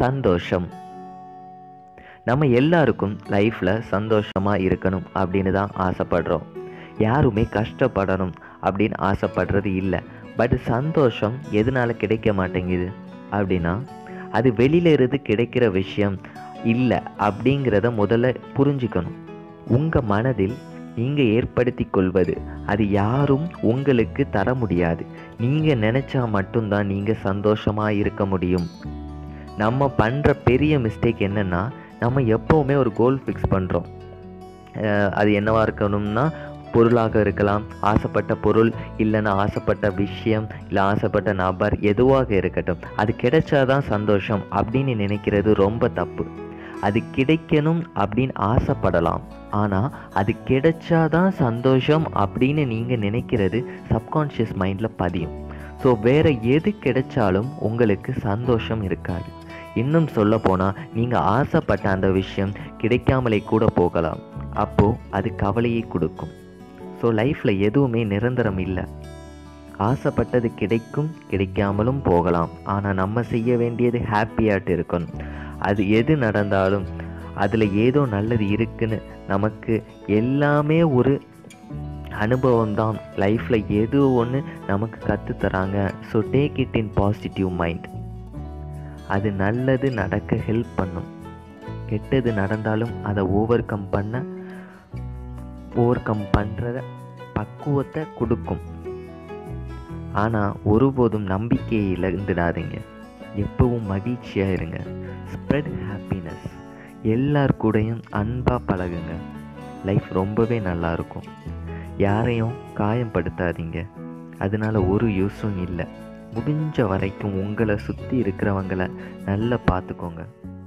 சந்தோஷம் நம்ம எல்லாருக்கும் லைஃப்பில் சந்தோஷமாக இருக்கணும் அப்படின்னு தான் ஆசைப்படுறோம் யாருமே கஷ்டப்படணும் அப்படின்னு ஆசைப்படுறது இல்லை பட் சந்தோஷம் எதனால கிடைக்க மாட்டேங்குது அப்படின்னா அது வெளியில இருந்து கிடைக்கிற விஷயம் இல்லை அப்படிங்கிறத முதல்ல புரிஞ்சுக்கணும் உங்கள் மனதில் நீங்கள் ஏற்படுத்தி கொள்வது அது யாரும் உங்களுக்கு தர முடியாது நீங்கள் நினச்சா மட்டும்தான் நீங்கள் சந்தோஷமாக இருக்க முடியும் நம்ம பண்ணுற பெரிய மிஸ்டேக் என்னென்னா நம்ம எப்போவுமே ஒரு கோல் ஃபிக்ஸ் பண்ணுறோம் அது என்னவா இருக்கணும்னா பொருளாக இருக்கலாம் ஆசைப்பட்ட பொருள் இல்லைன்னா ஆசைப்பட்ட விஷயம் இல்லை ஆசைப்பட்ட நபர் எதுவாக இருக்கட்டும் அது கிடைச்சாதான் சந்தோஷம் அப்படின்னு நினைக்கிறது ரொம்ப தப்பு அது கிடைக்கணும் அப்படின்னு ஆசைப்படலாம் ஆனால் அது கிடைச்சாதான் சந்தோஷம் அப்படின்னு நீங்கள் நினைக்கிறது சப்கான்ஷியஸ் மைண்டில் பதியும் ஸோ வேற எது கிடைச்சாலும் உங்களுக்கு சந்தோஷம் இருக்காது இன்னும் சொல்ல போனால் நீங்கள் ஆசைப்பட்ட அந்த விஷயம் கிடைக்காமலே கூட போகலாம் அப்போது அது கவலையை கொடுக்கும் ஸோ லைஃப்பில் எதுவுமே நிரந்தரம் இல்லை ஆசைப்பட்டது கிடைக்கும் கிடைக்காமலும் போகலாம் ஆனால் நம்ம செய்ய வேண்டியது ஹாப்பியாட்டு இருக்கணும் அது எது நடந்தாலும் அதில் ஏதோ நல்லது இருக்குன்னு நமக்கு எல்லாமே ஒரு அனுபவம் தான் லைஃப்பில் ஏதோ ஒன்று நமக்கு கற்று தராங்க so take it in positive mind அது நல்லது நடக்க ஹெல்ப் பண்ணும் கெட்டது நடந்தாலும் அதை ஓவர் கம் பண்ண ஓவர் கம் பண்ணுறத பக்குவத்தை கொடுக்கும் ஆனால் ஒருபோதும் நம்பிக்கையை இழந்துடாதீங்க எப்பவும் மகிழ்ச்சியாக இருங்க ஸ்ப்ரெட் ஹாப்பினஸ் எல்லார் கூடயும் அன்பாக பழகுங்க லைஃப் ரொம்பவே நல்லா இருக்கும் யாரையும் காயப்படுத்தாதீங்க அதனால ஒரு யூஸும் இல்லை முடிஞ்ச வரைக்கும் உங்களை சுற்றி இருக்கிறவங்கள நல்லா பார்த்துக்கோங்க